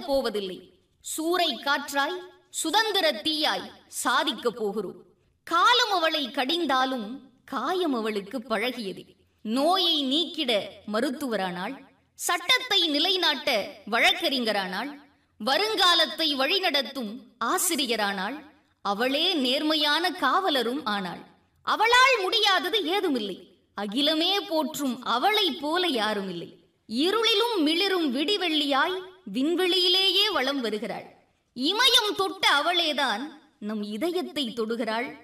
சாதிக்கப் போவதில்லை சூறை காற்றாய் சுதந்திர தீயாய் சாதிக்கப் போகிறோம் காலம் அவளை கடிந்தாலும் காயம் அவளுக்கு பழகியது நோயை நீக்கிட மருத்துவரானாள் சட்டத்தை நிலைநாட்ட வழக்கறிஞரானாள் வருங்காலத்தை வழிநடத்தும் ஆசிரியரானாள் அவளே நேர்மையான காவலரும் ஆனாள் அவளால் முடியாதது ஏதுமில்லை அகிலமே போற்றும் அவளைப் போல யாரும் இல்லை இருளிலும் மிளிரும் விடிவெள்ளியாய் விண்வெளியிலேயே வலம் வருகிறாள் இமயம் தொட்ட அவளேதான் நம் இதயத்தை தொடுகிறாள்